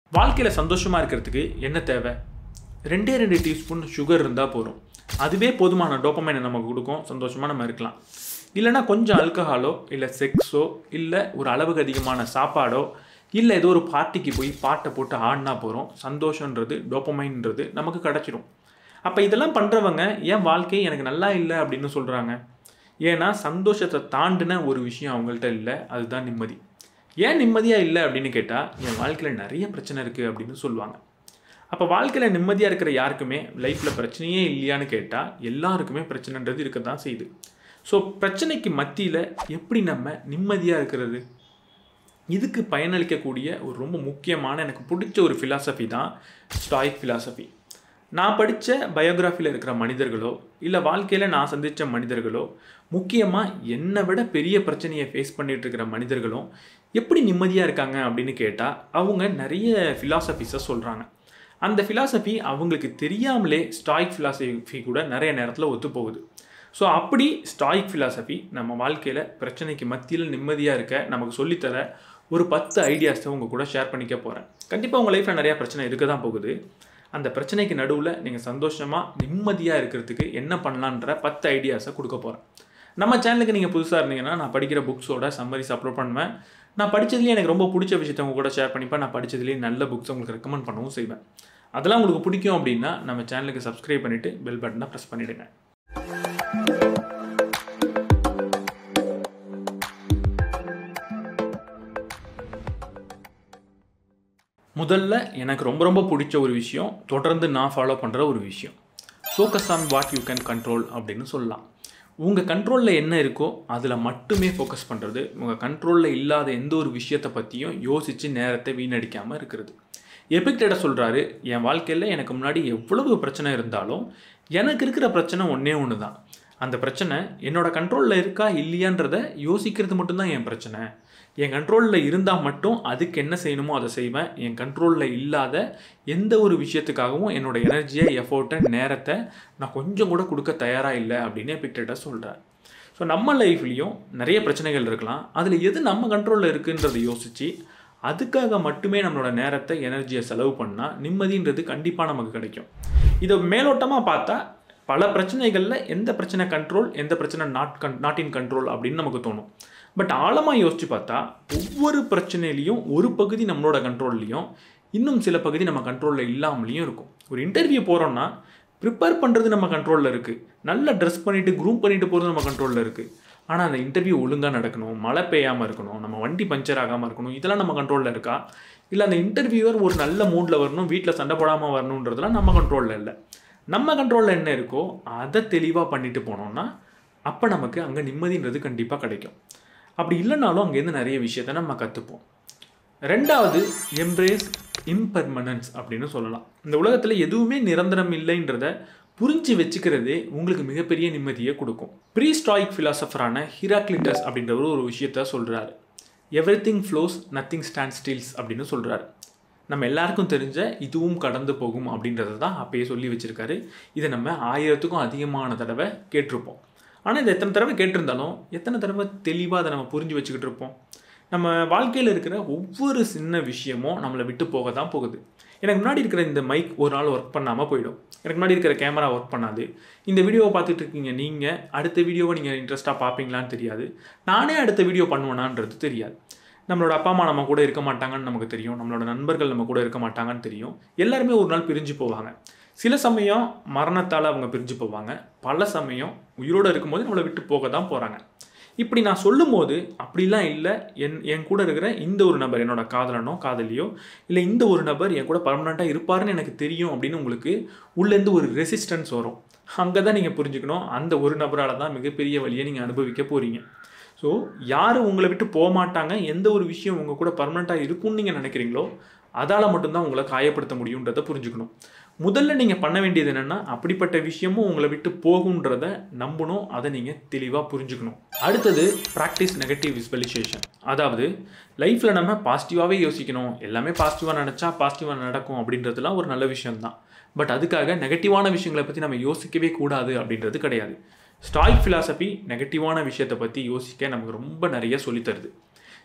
வாழ்க்கையில் சந்தோஷமாக இருக்கிறதுக்கு என்ன தேவை ரெண்டே ரெண்டு டீஸ்பூன் சுகர் இருந்தால் போதும் அதுவே போதுமான டோப்பமைனை நமக்கு கொடுக்கும் சந்தோஷமாக நம்ம இருக்கலாம் இல்லைனா கொஞ்சம் ஆல்கஹாலோ இல்லை செக்ஸோ இல்லை ஒரு அளவுக்கு அதிகமான சாப்பாடோ இல்லை ஏதோ ஒரு பார்ட்டிக்கு போய் பாட்டை போட்டு ஆடினா போகிறோம் சந்தோஷன்றது டோப்பமைன்றது நமக்கு கிடச்சிடும் அப்போ இதெல்லாம் பண்ணுறவங்க ஏன் வாழ்க்கை எனக்கு நல்லா இல்லை அப்படின்னு சொல்கிறாங்க ஏன்னா சந்தோஷத்தை தாண்டின ஒரு விஷயம் அவங்கள்ட்ட இல்லை அதுதான் நிம்மதி ஏன் நிம்மதியாக இல்லை அப்படின்னு கேட்டால் என் வாழ்க்கையில் நிறைய பிரச்சனை இருக்குது அப்படின்னு சொல்லுவாங்க அப்போ வாழ்க்கையில் நிம்மதியாக இருக்கிற யாருக்குமே லைஃப்பில் பிரச்சனையே இல்லையான்னு கேட்டால் எல்லாருக்குமே பிரச்சனைன்றது இருக்க தான் செய்யுது ஸோ பிரச்சனைக்கு மத்தியில் எப்படி நம்ம நிம்மதியாக இருக்கிறது இதுக்கு பயனளிக்கக்கூடிய ஒரு ரொம்ப முக்கியமான எனக்கு பிடிச்ச ஒரு ஃபிலாசபி தான் ஸ்டாயிக் ஃபிலாசபி நான் படித்த பயோகிராஃபியில் இருக்கிற மனிதர்களோ இல்லை வாழ்க்கையில் நான் சந்தித்த மனிதர்களோ முக்கியமாக என்னை விட பெரிய பிரச்சனையை ஃபேஸ் பண்ணிட்டு இருக்கிற மனிதர்களும் எப்படி நிம்மதியாக இருக்காங்க அப்படின்னு கேட்டால் அவங்க நிறைய ஃபிலாசபிஸை சொல்கிறாங்க அந்த ஃபிலாசபி அவங்களுக்கு தெரியாமலே ஸ்டாயிக் ஃபிலாசபி கூட நிறைய நேரத்தில் ஒத்து போகுது ஸோ அப்படி ஸ்டாயிக் ஃபிலாசபி நம்ம வாழ்க்கையில் பிரச்சனைக்கு மத்தியில் நிம்மதியாக இருக்க நமக்கு சொல்லித்தர ஒரு பத்து ஐடியாஸை உங்கள் கூட ஷேர் பண்ணிக்க போகிறேன் கண்டிப்பாக உங்கள் லைஃப்பில் நிறையா பிரச்சனை இருக்க தான் போகுது அந்த பிரச்சனைக்கு நடுவில் நீங்கள் சந்தோஷமாக நிம்மதியாக இருக்கிறதுக்கு என்ன பண்ணலான்ற பத்து ஐடியாஸை கொடுக்க போகிறேன் நம்ம சேனலுக்கு நீங்கள் புதுசாக இருந்தீங்கன்னா நான் படிக்கிற புக்ஸோட சம்மரிஸ் அப்லோட் பண்ணுவேன் நான் படித்ததுலேயே எனக்கு ரொம்ப பிடிச்ச விஷயத்தை உங்க கூட ஷேர் பண்ணிப்பேன் நான் படித்ததுலேயே நல்ல புக்ஸ் உங்களுக்கு ரெக்கமெண்ட் பண்ணவும் செய்வேன் அதெல்லாம் உங்களுக்கு பிடிக்கும் அப்படின்னா நம்ம சேனலுக்கு சப்ஸ்கிரைப் பண்ணிவிட்டு பெல் பட்டனை ப்ரெஸ் பண்ணிவிடுங்க முதல்ல எனக்கு ரொம்ப ரொம்ப பிடிச்ச ஒரு விஷயம் தொடர்ந்து நான் ஃபாலோ பண்ணுற ஒரு விஷயம் focus on what you can control அப்படின்னு சொல்லலாம் உங்கள் கண்ட்ரோலில் என்ன இருக்கோ அதில் மட்டுமே ஃபோக்கஸ் பண்ணுறது உங்கள் கண்ட்ரோலில் இல்லாத எந்த ஒரு விஷயத்தை பற்றியும் யோசித்து நேரத்தை வீணடிக்காமல் இருக்கிறது எபிக்டேட சொல்கிறாரு என் வாழ்க்கையில் எனக்கு முன்னாடி எவ்வளவு பிரச்சனை இருந்தாலும் எனக்கு இருக்கிற பிரச்சனை ஒன்றே ஒன்று தான் அந்த பிரச்சனை என்னோடய கண்ட்ரோலில் இருக்கா இல்லையான்றத யோசிக்கிறது மட்டும்தான் என் பிரச்சனை என் கண்ட்ரோலில் இருந்தால் மட்டும் அதுக்கு என்ன செய்யணுமோ அதை செய்வேன் என் கண்ட்ரோலில் இல்லாத எந்த ஒரு விஷயத்துக்காகவும் என்னோடய எனர்ஜியை எஃபோர்ட்டை நேரத்தை நான் கொஞ்சம் கூட கொடுக்க தயாராக இல்லை அப்படின்னு எபிக்டேட்டர் சொல்கிறார் ஸோ நம்ம லைஃப்லேயும் நிறைய பிரச்சனைகள் இருக்கலாம் அதில் எது நம்ம கண்ட்ரோலில் இருக்குன்றதை யோசித்து அதுக்காக மட்டுமே நம்மளோட நேரத்தை எனர்ஜியை செலவு பண்ணால் நிம்மதின்றது கண்டிப்பாக நமக்கு கிடைக்கும் இதை மேலோட்டமாக பார்த்தா பல பிரச்சனைகளில் எந்த பிரச்சனை கண்ட்ரோல் எந்த பிரச்சனை நாட் கன் நாட் இன் கண்ட்ரோல் அப்படின்னு நமக்கு தோணும் பட் ஆழமாக யோசித்து பார்த்தா ஒவ்வொரு பிரச்சனையிலையும் ஒரு பகுதி நம்மளோட கண்ட்ரோல்லையும் இன்னும் சில பகுதி நம்ம கண்ட்ரோலில் இல்லாமலேயும் இருக்கும் ஒரு இன்டர்வியூ போகிறோன்னா ப்ரிப்பேர் பண்ணுறது நம்ம கண்ட்ரோலில் இருக்குது நல்லா ட்ரெஸ் பண்ணிவிட்டு க்ரூம் பண்ணிட்டு போகிறது நம்ம கண்ட்ரோலில் இருக்குது ஆனால் அந்த இன்டர்வியூ ஒழுங்காக நடக்கணும் மழை பெய்யாமல் இருக்கணும் நம்ம வண்டி பஞ்சர் ஆகாமல் இருக்கணும் இதெல்லாம் நம்ம கண்ட்ரோலில் இருக்கா இல்லை அந்த இன்டர்வியூவர் ஒரு நல்ல மூடில் வரணும் வீட்டில் சண்டை போடாமல் வரணுன்றதுலாம் நம்ம கண்ட்ரோலில் இல்லை நம்ம கண்ட்ரோலில் என்ன இருக்கோ அதை தெளிவாக பண்ணிட்டு போனோம்னா அப்போ நமக்கு அங்கே நிம்மதின்றது கண்டிப்பாக கிடைக்கும் அப்படி இல்லைனாலும் அங்கேருந்து நிறைய விஷயத்த நம்ம கற்றுப்போம் ரெண்டாவது எம்ப்ரேஸ் இம்பர்மனன்ஸ் அப்படின்னு சொல்லலாம் இந்த உலகத்தில் எதுவுமே நிரந்தரம் இல்லைன்றத புரிஞ்சு வச்சுக்கிறதே உங்களுக்கு மிகப்பெரிய நிம்மதியை கொடுக்கும் ப்ரீ ஸ்டாயிக் ஃபிலாசபரான ஹிராக்லிட்டஸ் அப்படின்றவர் ஒரு விஷயத்த சொல்கிறாரு everything flows nothing stand stills அப்படின்னு சொல்கிறாரு நம்ம எல்லாருக்கும் தெரிஞ்ச இதுவும் கடந்து போகும் அப்படின்றத தான் அப்பயே சொல்லி வச்சுருக்காரு இதை நம்ம ஆயிரத்துக்கும் அதிகமான தடவை கேட்டிருப்போம் ஆனால் இதை எத்தனை தடவை கேட்டிருந்தாலும் எத்தனை தடவை தெளிவாக அதை நம்ம புரிஞ்சு வச்சுக்கிட்டு இருப்போம் நம்ம வாழ்க்கையில் இருக்கிற ஒவ்வொரு சின்ன விஷயமும் நம்மளை விட்டு போக தான் போகுது எனக்கு முன்னாடி இருக்கிற இந்த மைக் ஒரு நாள் ஒர்க் பண்ணாமல் போயிடும் எனக்கு முன்னாடி இருக்கிற கேமரா ஒர்க் பண்ணாது இந்த வீடியோவை பார்த்துட்டு இருக்கீங்க நீங்கள் அடுத்த வீடியோவை நீங்கள் இன்ட்ரெஸ்ட்டாக பார்ப்பீங்களான்னு தெரியாது நானே அடுத்த வீடியோ பண்ணுவேனான்றது தெரியாது நம்மளோட அப்பா அம்மா நம்ம கூட இருக்க மாட்டாங்கன்னு நமக்கு தெரியும் நம்மளோட நண்பர்கள் நம்ம கூட இருக்க மாட்டாங்கன்னு தெரியும் எல்லாருமே ஒரு நாள் பிரிஞ்சு போவாங்க சில சமயம் மரணத்தால் அவங்க பிரிஞ்சு போவாங்க பல சமயம் உயிரோடு இருக்கும்போது நம்மளை விட்டு போக தான் போகிறாங்க இப்படி நான் சொல்லும்போது அப்படிலாம் இல்லை என் என் கூட இருக்கிற இந்த ஒரு நபர் என்னோட காதலனோ காதலியோ இல்லை இந்த ஒரு நபர் என் கூட பர்மனெண்ட்டாக இருப்பாருன்னு எனக்கு தெரியும் அப்படின்னு உங்களுக்கு உள்ளேருந்து ஒரு ரெசிஸ்டன்ஸ் வரும் அங்கே தான் நீங்கள் புரிஞ்சுக்கணும் அந்த ஒரு நபரால் தான் மிகப்பெரிய வழியை நீங்கள் அனுபவிக்க போகிறீங்க ஸோ யார் உங்களை விட்டு போக மாட்டாங்க எந்த ஒரு விஷயம் உங்கள் கூட பர்மனெண்ட்டாக இருக்கும்னு நீங்கள் நினைக்கிறீங்களோ அதால் மட்டும்தான் உங்களை காயப்படுத்த முடியுன்றதை புரிஞ்சுக்கணும் முதல்ல நீங்கள் பண்ண வேண்டியது என்னென்னா அப்படிப்பட்ட விஷயமும் உங்களை விட்டு போகுன்றத நம்பணும் அதை நீங்கள் தெளிவாக புரிஞ்சுக்கணும் அடுத்தது ப்ராக்டிஸ் நெகட்டிவ் விஸ்வலைசேஷன் அதாவது லைஃப்பில் நம்ம பாசிட்டிவாகவே யோசிக்கணும் எல்லாமே பாசிட்டிவாக நினச்சா பாசிட்டிவாக நடக்கும் அப்படின்றதுலாம் ஒரு நல்ல விஷயம்தான் பட் அதுக்காக நெகட்டிவான விஷயங்களை பற்றி நம்ம யோசிக்கவே கூடாது அப்படின்றது கிடையாது ஸ்டாயிக் ஃபிலாசபி நெகட்டிவான விஷயத்தை பற்றி யோசிக்க நமக்கு ரொம்ப நிறைய சொல்லித்தருது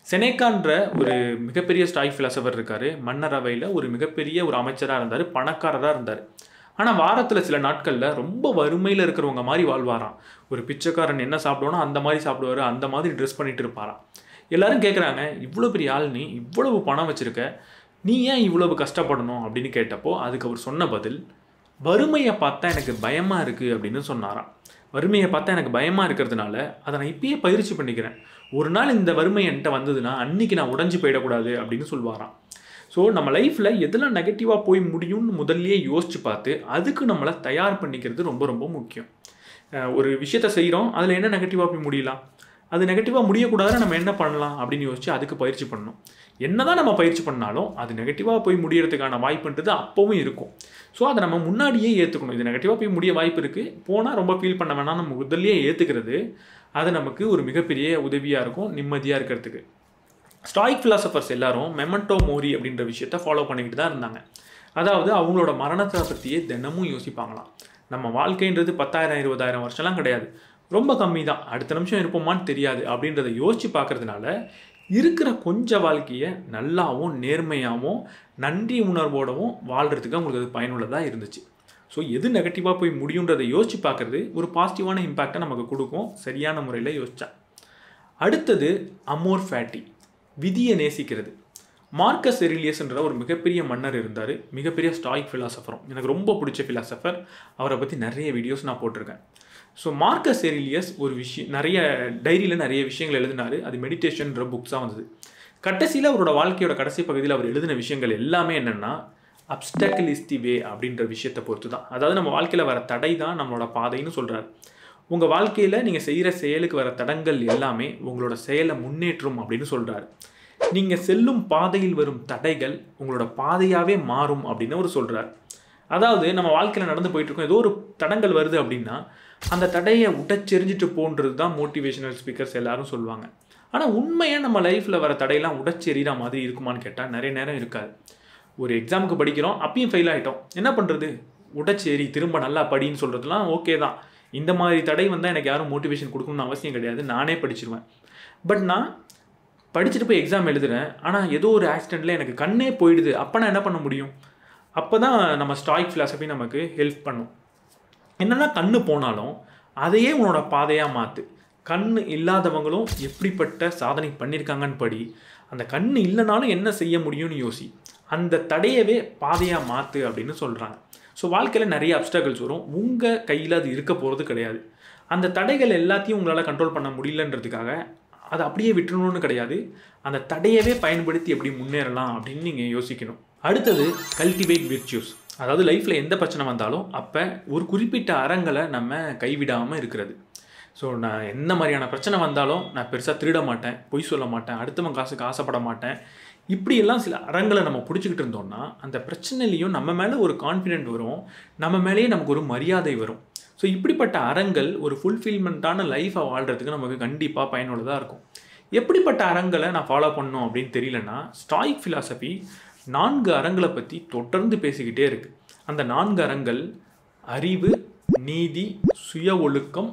செனேக்கான்ற ஒரு மிகப்பெரிய ஸ்டாய் ஃபிலாசபர் இருக்கார் மன்னரவையில் ஒரு மிகப்பெரிய ஒரு அமைச்சராக இருந்தார் பணக்காரராக இருந்தார் ஆனால் வாரத்தில் சில நாட்களில் ரொம்ப வறுமையில் இருக்கிறவங்க மாதிரி வாழ்வாராம் ஒரு பிச்சைக்காரன் என்ன சாப்பிடுவானோ அந்த மாதிரி சாப்பிடுவார் அந்த மாதிரி ட்ரெஸ் பண்ணிட்டு இருப்பாராம் எல்லாரும் கேட்குறாங்க இவ்வளோ பெரிய ஆள் நீ இவ்வளவு பணம் வச்சுருக்க நீ ஏன் இவ்வளவு கஷ்டப்படணும் அப்படின்னு கேட்டப்போ அதுக்கு அவர் சொன்ன பதில் வறுமையை பார்த்தா எனக்கு பயமாக இருக்குது அப்படின்னு சொன்னாராம் வறுமையை பார்த்தா எனக்கு பயமாக இருக்கிறதுனால அதை நான் இப்பயே பயிற்சி பண்ணிக்கிறேன் ஒரு நாள் இந்த வறுமை என்கிட்ட வந்ததுன்னா அன்னைக்கு நான் உடஞ்சி போயிடக்கூடாது அப்படின்னு சொல்வாராம் ஸோ நம்ம லைஃப்பில் எதெல்லாம் நெகட்டிவாக போய் முடியும்னு முதல்லயே யோசிச்சு பார்த்து அதுக்கு நம்மளை தயார் பண்ணிக்கிறது ரொம்ப ரொம்ப முக்கியம் அஹ் ஒரு விஷயத்த செய்கிறோம் அதில் என்ன நெகட்டிவாக போய் முடியலாம் அது நெகட்டிவாக முடியக்கூடாதுன்னு நம்ம என்ன பண்ணலாம் அப்படின்னு யோசிச்சு அதுக்கு பயிற்சி பண்ணணும் என்னதான் நம்ம பயிற்சி பண்ணாலும் அது நெகட்டிவாக போய் முடியறதுக்கான வாய்ப்புன்றது அப்போவும் இருக்கும் ஸோ அதை நம்ம முன்னாடியே ஏற்றுக்கணும் இது நெகட்டிவாக போய் முடிய வாய்ப்பு இருக்குது போனால் ரொம்ப ஃபீல் பண்ண வேணாம் நம்ம முதல்லயே ஏற்றுக்கிறது அது நமக்கு ஒரு மிகப்பெரிய உதவியாக இருக்கும் நிம்மதியாக இருக்கிறதுக்கு ஸ்டாயிக் ஃபிலாசபர்ஸ் எல்லாரும் மெமண்டோ மோரி அப்படின்ற விஷயத்த ஃபாலோ பண்ணிக்கிட்டு தான் இருந்தாங்க அதாவது அவங்களோட மரணத்தை பற்றியே தினமும் யோசிப்பாங்களாம் நம்ம வாழ்க்கைன்றது பத்தாயிரம் இருபதாயிரம் வருஷம்லாம் கிடையாது ரொம்ப கம்மி தான் அடுத்த நிமிஷம் இருப்போமான்னு தெரியாது அப்படின்றத யோசிச்சு பார்க்கறதுனால இருக்கிற கொஞ்ச வாழ்க்கையை நல்லாவும் நேர்மையாகவும் நன்றி உணர்வோடவும் வாழ்கிறதுக்கு அவங்களுக்கு அது பயனுள்ளதாக இருந்துச்சு ஸோ எது நெகட்டிவாக போய் முடியுன்றதை யோசிச்சு பார்க்குறது ஒரு பாசிட்டிவான இம்பேக்டை நமக்கு கொடுக்கும் சரியான முறையில் யோசிச்சா அடுத்தது அமோர் ஃபேட்டி விதியை நேசிக்கிறது மார்க்கஸ் எரிலியஸ்ன்ற ஒரு மிகப்பெரிய மன்னர் இருந்தார் மிகப்பெரிய ஸ்டாயிக் ஃபிலாசபரும் எனக்கு ரொம்ப பிடிச்ச ஃபிலாசபர் அவரை பற்றி நிறைய வீடியோஸ் நான் போட்டிருக்கேன் ஸோ மார்க்கஸ் எரிலியஸ் ஒரு விஷயம் நிறைய டைரியில் நிறைய விஷயங்கள் எழுதினார் அது மெடிடேஷன்ற புக்ஸாக வந்தது கடைசியில் அவரோட வாழ்க்கையோட கடைசி பகுதியில் அவர் எழுதின விஷயங்கள் எல்லாமே என்னென்னா அப்டக்கிள் இஸ் தி வே அப்படின்ற விஷயத்தை பொறுத்து தான் அதாவது நம்ம வாழ்க்கையில் வர தடை தான் நம்மளோட பாதைன்னு சொல்கிறார் உங்கள் வாழ்க்கையில் நீங்கள் செய்கிற செயலுக்கு வர தடங்கள் எல்லாமே உங்களோட செயலை முன்னேற்றும் அப்படின்னு சொல்கிறாரு நீங்கள் செல்லும் பாதையில் வரும் தடைகள் உங்களோட பாதையாகவே மாறும் அப்படின்னு அவர் சொல்கிறார் அதாவது நம்ம வாழ்க்கையில் நடந்து போயிட்டு இருக்கோம் ஏதோ ஒரு தடங்கள் வருது அப்படின்னா அந்த தடையை உடச்செறிஞ்சிட்டு போன்றது தான் மோட்டிவேஷனல் ஸ்பீக்கர்ஸ் எல்லாரும் சொல்லுவாங்க ஆனால் உண்மையாக நம்ம லைஃப்பில் வர தடையெல்லாம் உடச்செறிகிற மாதிரி இருக்குமான்னு கேட்டால் நிறைய நேரம் இருக்காது ஒரு எக்ஸாமுக்கு படிக்கிறோம் அப்பயும் ஃபெயில் ஆகிட்டோம் என்ன பண்ணுறது உடச்சேரி திரும்ப நல்லா படின்னு சொல்கிறதுலாம் ஓகே தான் இந்த மாதிரி தடை வந்தால் எனக்கு யாரும் மோட்டிவேஷன் கொடுக்கணும்னு அவசியம் கிடையாது நானே படிச்சிருவேன் பட் நான் படிச்சுட்டு போய் எக்ஸாம் எழுதுறேன் ஆனால் ஏதோ ஒரு ஆக்சிடெண்ட்டில் எனக்கு கண்ணே போயிடுது அப்போ நான் என்ன பண்ண முடியும் அப்போ தான் நம்ம ஸ்டாய்க் ஃபிலாசபி நமக்கு ஹெல்ப் பண்ணும் என்னென்னா கண்ணு போனாலும் அதையே உன்னோட பாதையாக மாற்று கண் இல்லாதவங்களும் எப்படிப்பட்ட சாதனை பண்ணியிருக்காங்கன்னு படி அந்த கண் இல்லைனாலும் என்ன செய்ய முடியும்னு யோசி அந்த தடையவே பாதையாக மாற்று அப்படின்னு சொல்கிறாங்க ஸோ வாழ்க்கையில் நிறைய அப்டக்கல்ஸ் வரும் உங்கள் கையில் அது இருக்க போகிறது கிடையாது அந்த தடைகள் எல்லாத்தையும் உங்களால் கண்ட்ரோல் பண்ண முடியலன்றதுக்காக அதை அப்படியே விட்டுறணும்னு கிடையாது அந்த தடையவே பயன்படுத்தி எப்படி முன்னேறலாம் அப்படின்னு நீங்கள் யோசிக்கணும் அடுத்தது கல்டிவேட் விர்ச்சியூஸ் அதாவது லைஃப்பில் எந்த பிரச்சனை வந்தாலும் அப்போ ஒரு குறிப்பிட்ட அறங்களை நம்ம கைவிடாமல் இருக்கிறது ஸோ நான் எந்த மாதிரியான பிரச்சனை வந்தாலும் நான் பெருசாக திருட மாட்டேன் பொய் சொல்ல மாட்டேன் அடுத்தவன் காசுக்கு ஆசைப்பட மாட்டேன் இப்படியெல்லாம் சில அறங்களை நம்ம பிடிச்சிக்கிட்டு இருந்தோம்னா அந்த பிரச்சனையிலையும் நம்ம மேலே ஒரு கான்ஃபிடென்ட் வரும் நம்ம மேலேயே நமக்கு ஒரு மரியாதை வரும் ஸோ இப்படிப்பட்ட அறங்கள் ஒரு ஃபுல்ஃபில்மெண்ட்டான லைஃப்பை வாழ்கிறதுக்கு நமக்கு கண்டிப்பாக பயனுள்ளதாக இருக்கும் எப்படிப்பட்ட அறங்களை நான் ஃபாலோ பண்ணணும் அப்படின்னு தெரியலனா ஸ்டாயிக் ஃபிலாசபி நான்கு அறங்களை பற்றி தொடர்ந்து பேசிக்கிட்டே இருக்கு அந்த நான்கு அறங்கள் அறிவு நீதி சுய ஒழுக்கம்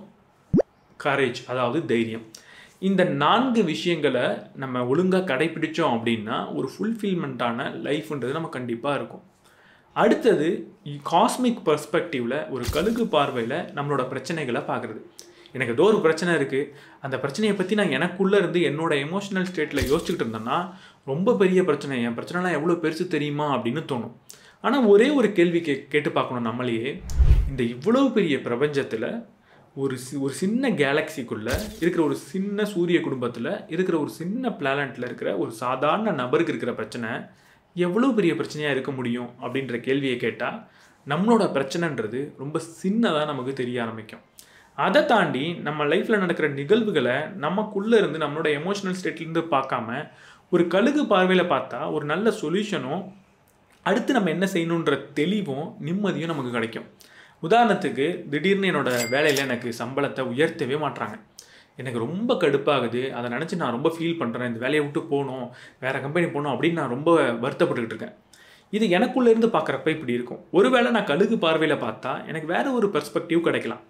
கரேஜ் அதாவது தைரியம் இந்த நான்கு விஷயங்களை நம்ம ஒழுங்காக கடைப்பிடிச்சோம் அப்படின்னா ஒரு ஃபுல்ஃபில்மெண்ட்டான லைஃப்ன்றது நம்ம கண்டிப்பாக இருக்கும் அடுத்தது காஸ்மிக் பர்ஸ்பெக்டிவில் ஒரு கழுகு பார்வையில் நம்மளோட பிரச்சனைகளை பார்க்குறது எனக்கு ஏதோ ஒரு பிரச்சனை இருக்குது அந்த பிரச்சனையை பற்றி நான் எனக்குள்ளே இருந்து என்னோட எமோஷனல் ஸ்டேட்டில் யோசிச்சுக்கிட்டு இருந்தேன்னா ரொம்ப பெரிய பிரச்சனை என் பிரச்சனைலாம் எவ்வளோ பெருசு தெரியுமா அப்படின்னு தோணும் ஆனால் ஒரே ஒரு கேள்வி கே கேட்டு பார்க்கணும் நம்மளையே இந்த இவ்வளோ பெரிய பிரபஞ்சத்தில் ஒரு சி ஒரு சின்ன கேலக்சிக்குள்ளே இருக்கிற ஒரு சின்ன சூரிய குடும்பத்தில் இருக்கிற ஒரு சின்ன பிளானட்டில் இருக்கிற ஒரு சாதாரண நபருக்கு இருக்கிற பிரச்சனை எவ்வளோ பெரிய பிரச்சனையாக இருக்க முடியும் அப்படின்ற கேள்வியை கேட்டால் நம்மளோட பிரச்சனைன்றது ரொம்ப சின்னதாக நமக்கு தெரிய ஆரம்பிக்கும் அதை தாண்டி நம்ம லைஃப்பில் நடக்கிற நிகழ்வுகளை நமக்குள்ளே இருந்து நம்மளோட எமோஷனல் ஸ்டேட்லேருந்து பார்க்காம ஒரு கழுகு பார்வையில் பார்த்தா ஒரு நல்ல சொல்யூஷனும் அடுத்து நம்ம என்ன செய்யணுன்ற தெளிவும் நிம்மதியும் நமக்கு கிடைக்கும் உதாரணத்துக்கு திடீர்னு என்னோட வேலையில் எனக்கு சம்பளத்தை உயர்த்தவே மாட்றாங்க எனக்கு ரொம்ப கடுப்பாகுது அதை நினச்சி நான் ரொம்ப ஃபீல் பண்ணுறேன் இந்த வேலையை விட்டு போகணும் வேறு கம்பெனி போகணும் அப்படின்னு நான் ரொம்ப வருத்தப்பட்டுக்கிட்டு இருக்கேன் இது எனக்குள்ளேருந்து பார்க்குறப்ப இப்படி இருக்கும் ஒருவேளை நான் கழுகு பார்வையில் பார்த்தா எனக்கு வேற ஒரு பெர்ஸ்பெக்டிவ் கிடைக்கலாம்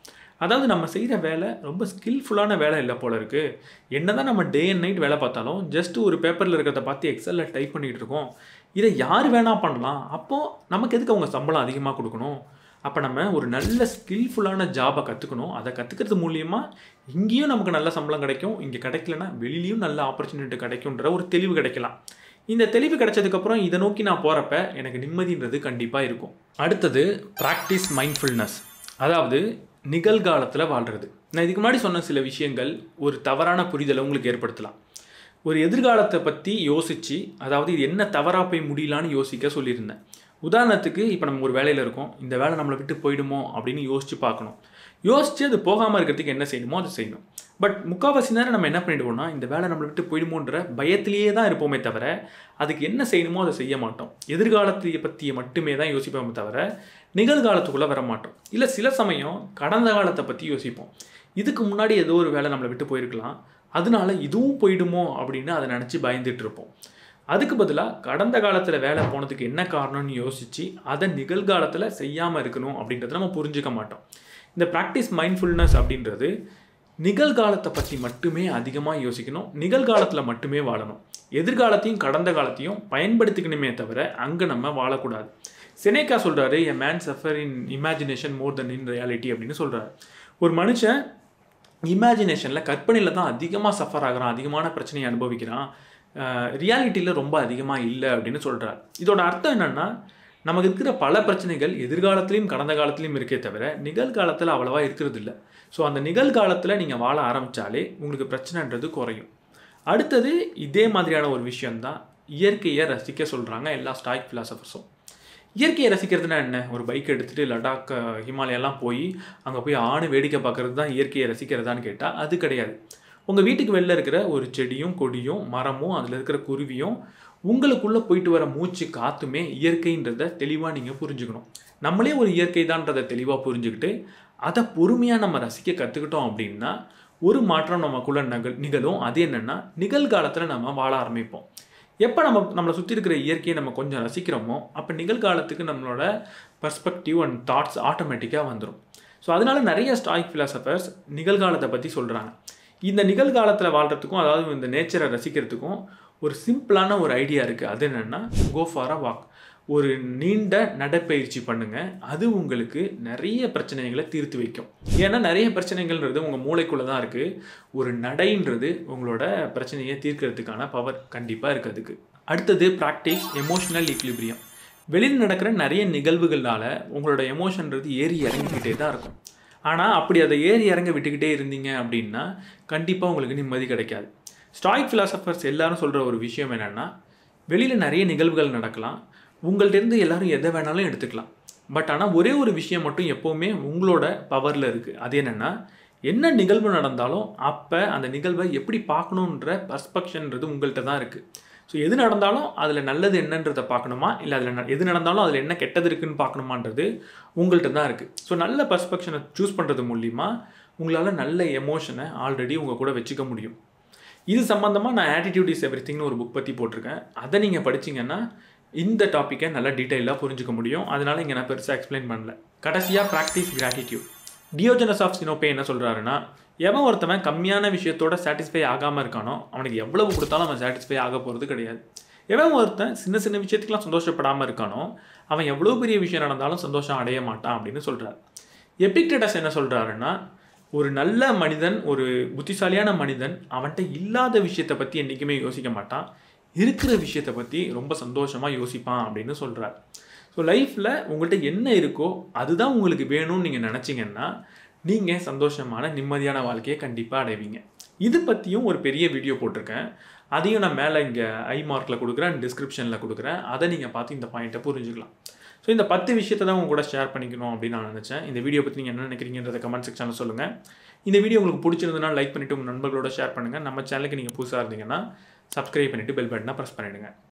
அதாவது நம்ம செய்கிற வேலை ரொம்ப ஸ்கில்ஃபுல்லான வேலை இல்லை போல இருக்குது என்ன தான் நம்ம டே அண்ட் நைட் வேலை பார்த்தாலும் ஜஸ்ட் ஒரு பேப்பரில் இருக்கிறத பார்த்து எக்ஸலில் டைப் பண்ணிகிட்டு இருக்கோம் இதை யார் வேணால் பண்ணலாம் அப்போது நமக்கு எதுக்கு அவங்க சம்பளம் அதிகமாக கொடுக்கணும் அப்போ நம்ம ஒரு நல்ல ஸ்கில்ஃபுல்லான ஜாபை கற்றுக்கணும் அதை கற்றுக்கிறது மூலியமாக இங்கேயும் நமக்கு நல்ல சம்பளம் கிடைக்கும் இங்கே கிடைக்கலனா வெளியிலையும் நல்ல ஆப்பர்ச்சுனிட்டி கிடைக்குன்ற ஒரு தெளிவு கிடைக்கலாம் இந்த தெளிவு கிடைச்சதுக்கப்புறம் இதை நோக்கி நான் போகிறப்ப எனக்கு நிம்மதின்றது கண்டிப்பாக இருக்கும் அடுத்தது ப்ராக்டிஸ் மைண்ட்ஃபுல்னஸ் அதாவது நிகழ்காலத்தில் வாழ்கிறது நான் இதுக்கு முன்னாடி சொன்ன சில விஷயங்கள் ஒரு தவறான புரிதலை உங்களுக்கு ஏற்படுத்தலாம் ஒரு எதிர்காலத்தை பற்றி யோசித்து அதாவது இது என்ன தவறாக போய் முடியலான்னு யோசிக்க சொல்லியிருந்தேன் உதாரணத்துக்கு இப்போ நம்ம ஒரு வேலையில் இருக்கோம் இந்த வேலை நம்மளை விட்டு போயிடுமோ அப்படின்னு யோசித்து பார்க்கணும் யோசித்து அது போகாமல் இருக்கிறதுக்கு என்ன செய்யணுமோ அதை செய்யணும் பட் முக்கால்வாசி நேரம் நம்ம என்ன பண்ணிடுவோம்னா இந்த வேலை நம்மளை விட்டு போயிடுமோன்ற பயத்திலேயே தான் இருப்போமே தவிர அதுக்கு என்ன செய்யணுமோ அதை செய்ய மாட்டோம் எதிர்காலத்தை பற்றிய மட்டுமே தான் யோசிப்போமே தவிர நிகழ்காலத்துக்குள்ளே வர மாட்டோம் இல்லை சில சமயம் கடந்த காலத்தை பற்றி யோசிப்போம் இதுக்கு முன்னாடி ஏதோ ஒரு வேலை நம்மளை விட்டு போயிருக்கலாம் அதனால இதுவும் போயிடுமோ அப்படின்னு அதை நினச்சி பயந்துட்டு இருப்போம் அதுக்கு பதிலாக கடந்த காலத்தில் வேலை போனதுக்கு என்ன காரணம்னு யோசித்து அதை நிகழ்காலத்தில் செய்யாமல் இருக்கணும் அப்படின்றத நம்ம புரிஞ்சுக்க மாட்டோம் இந்த ப்ராக்டிஸ் மைண்ட்ஃபுல்னஸ் அப்படின்றது நிகழ்காலத்தை பற்றி மட்டுமே அதிகமாக யோசிக்கணும் நிகழ்காலத்தில் மட்டுமே வாழணும் எதிர்காலத்தையும் கடந்த காலத்தையும் பயன்படுத்திக்கணுமே தவிர அங்கே நம்ம வாழக்கூடாது செனேக்கா சொல்கிறாரு a man suffer in imagination more than in reality அப்படின்னு சொல்கிறாரு ஒரு மனுஷன் இமேஜினேஷனில் கற்பனையில் தான் அதிகமாக சஃபர் ஆகிறான் அதிகமான பிரச்சனையை அனுபவிக்கிறான் ரியாலிட்டியில் ரொம்ப அதிகமாக இல்லை அப்படின்னு சொல்கிறார் இதோட அர்த்தம் என்னென்னா நமக்கு இருக்கிற பல பிரச்சனைகள் எதிர்காலத்துலேயும் கடந்த காலத்துலேயும் இருக்கே தவிர நிகழ்காலத்தில் அவ்வளவா இருக்கிறது இல்லை ஸோ அந்த நிகழ்காலத்தில் நீங்கள் வாழ ஆரம்பித்தாலே உங்களுக்கு பிரச்சனைன்றது குறையும் அடுத்தது இதே மாதிரியான ஒரு விஷயந்தான் இயற்கையை ரசிக்க சொல்கிறாங்க எல்லா ஸ்டாய்க் ஃபிலாசபர்ஸும் இயற்கையை ரசிக்கிறதுனா என்ன ஒரு பைக் எடுத்துகிட்டு லடாக் ஹிமாலயெல்லாம் போய் அங்கே போய் ஆணு வேடிக்கை பார்க்குறது தான் இயற்கையை ரசிக்கிறதான்னு கேட்டால் அது கிடையாது உங்கள் வீட்டுக்கு வெளில இருக்கிற ஒரு செடியும் கொடியும் மரமும் அதில் இருக்கிற குருவியும் உங்களுக்குள்ளே போயிட்டு வர மூச்சு காத்துமே இயற்கைன்றதை தெளிவாக நீங்கள் புரிஞ்சுக்கணும் நம்மளே ஒரு இயற்கை தான்றதை தெளிவாக புரிஞ்சுக்கிட்டு அதை பொறுமையாக நம்ம ரசிக்க கற்றுக்கிட்டோம் அப்படின்னா ஒரு மாற்றம் நமக்குள்ளே நகல் நிகழும் அது என்னென்னா நிகழ்காலத்தில் நம்ம வாழ ஆரம்பிப்போம் எப்போ நம்ம நம்மளை சுற்றி இருக்கிற இயற்கையை நம்ம கொஞ்சம் ரசிக்கிறோமோ அப்போ நிகழ்காலத்துக்கு நம்மளோட பர்ஸ்பெக்டிவ் அண்ட் தாட்ஸ் ஆட்டோமேட்டிக்காக வந்துடும் ஸோ அதனால நிறைய ஸ்டாய்க் ஃபிலாசபர்ஸ் நிகழ்காலத்தை பற்றி சொல்கிறாங்க இந்த நிகழ்காலத்தில் வாழ்கிறதுக்கும் அதாவது இந்த நேச்சரை ரசிக்கிறதுக்கும் ஒரு சிம்பிளான ஒரு ஐடியா இருக்குது அது என்னென்னா கோ ஃபார் அ வாக் ஒரு நீண்ட நடைப்பயிற்சி பண்ணுங்கள் அது உங்களுக்கு நிறைய பிரச்சனைகளை தீர்த்து வைக்கும் ஏன்னா நிறைய பிரச்சனைகள்ன்றது உங்கள் மூளைக்குள்ளே தான் இருக்குது ஒரு நடைன்றது உங்களோட பிரச்சனையை தீர்க்கிறதுக்கான பவர் கண்டிப்பாக இருக்குது அதுக்கு அடுத்தது ப்ராக்டிஸ் எமோஷனல் ஈக்லிபிரியம் வெளியில் நடக்கிற நிறைய நிகழ்வுகளால் உங்களோட எமோஷன்றது ஏறி இறங்கிக்கிட்டே தான் இருக்கும் ஆனால் அப்படி அதை ஏறி இறங்க விட்டுக்கிட்டே இருந்தீங்க அப்படின்னா கண்டிப்பாக உங்களுக்கு நிம்மதி கிடைக்காது ஸ்டாய்க் ஃபிலாசபர்ஸ் எல்லாரும் சொல்கிற ஒரு விஷயம் என்னென்னா வெளியில் நிறைய நிகழ்வுகள் நடக்கலாம் உங்கள்டேருந்து எல்லாரும் எதை வேணாலும் எடுத்துக்கலாம் பட் ஆனால் ஒரே ஒரு விஷயம் மட்டும் எப்போவுமே உங்களோட பவரில் இருக்குது அது என்னென்னா என்ன நிகழ்வு நடந்தாலும் அப்போ அந்த நிகழ்வை எப்படி பார்க்கணுன்ற பர்ஸ்பெக்ஷன்றது உங்கள்கிட்ட தான் இருக்குது ஸோ எது நடந்தாலும் அதில் நல்லது என்னன்றதை பார்க்கணுமா இல்லை அதில் எது நடந்தாலும் அதில் என்ன கெட்டது இருக்குன்னு பார்க்கணுமான்றது உங்கள்கிட்ட தான் இருக்குது ஸோ நல்ல பர்ஸ்பெக்ஷனை சூஸ் பண்ணுறது மூலிமா உங்களால் நல்ல எமோஷனை ஆல்ரெடி உங்கள் கூட வச்சுக்க முடியும் இது சம்மந்தமாக நான் ஆட்டிடியூட் இஸ் எவ்ரி திங்னு ஒரு புக் பற்றி போட்டிருக்கேன் அதை நீங்கள் படிச்சிங்கன்னா இந்த டாப்பிக்கை நல்லா டீட்டெயிலாக புரிஞ்சுக்க முடியும் அதனால் இங்கே நான் பெருசாக எக்ஸ்பிளைன் பண்ணல கடைசியாக practise gratitude Diogenes of Sinope என்ன சொல்கிறாருன்னா எவன் ஒருத்தவன் கம்மியான விஷயத்தோட சாட்டிஸ்ஃபை ஆகாமல் இருக்கானோ அவனுக்கு எவ்வளவு கொடுத்தாலும் அவன் சாட்டிஸ்ஃபை ஆக போகிறது கிடையாது எவன் ஒருத்தன் சின்ன சின்ன விஷயத்துக்குலாம் சந்தோஷப்படாமல் இருக்கானோ அவன் எவ்வளோ பெரிய விஷயம் நடந்தாலும் சந்தோஷம் அடைய மாட்டான் அப்படின்னு சொல்கிறார் எபிக்டடஸ் என்ன சொல்கிறாருன்னா ஒரு நல்ல மனிதன் ஒரு புத்திசாலியான மனிதன் அவன்கிட்ட இல்லாத விஷயத்தை பற்றி என்றைக்குமே யோசிக்க மாட்டான் இருக்கிற விஷயத்தை பற்றி ரொம்ப சந்தோஷமாக யோசிப்பான் அப்படின்னு சொல்கிறார் ஸோ லைஃப்பில் உங்கள்கிட்ட என்ன இருக்கோ அதுதான் உங்களுக்கு வேணும்னு நீங்கள் நினச்சிங்கன்னா நீங்கள் சந்தோஷமான நிம்மதியான வாழ்க்கையை கண்டிப்பாக அடைவீங்க இது பற்றியும் ஒரு பெரிய வீடியோ போட்டிருக்கேன் அதையும் நான் மேலே இங்கே ஐ மார்க்கில் கொடுக்குறேன் டிஸ்கிரிப்ஷனில் கொடுக்குறேன் அதை நீங்கள் பார்த்து இந்த பாயிண்ட்டை புரிஞ்சுக்கலாம் ஸோ இந்த பத்து விஷயத்தை தான் உங்க கூட ஷேர் பண்ணிக்கணும் அப்படின்னு நான் நினச்சேன் இந்த வீடியோ பற்றி நீங்கள் என்ன நினைக்கிறீங்கன்றத கமெண்ட் செக்ஷனில் சொல்லுங்கள் இந்த வீடியோ உங்களுக்கு பிடிச்சிருந்ததுன்னா லைக் பண்ணிவிட்டு உங்கள் நண்பர்களோட ஷேர் பண்ணுங்கள் நம்ம சேனலுக்கு நீங்கள் புதுசாக இருந்தீங்கன்னா சப்ஸ்கிரைப் பண்ணிவிட்டு பெல் பட்டனை ப்ரெஸ் பண்ணிவிடுங்க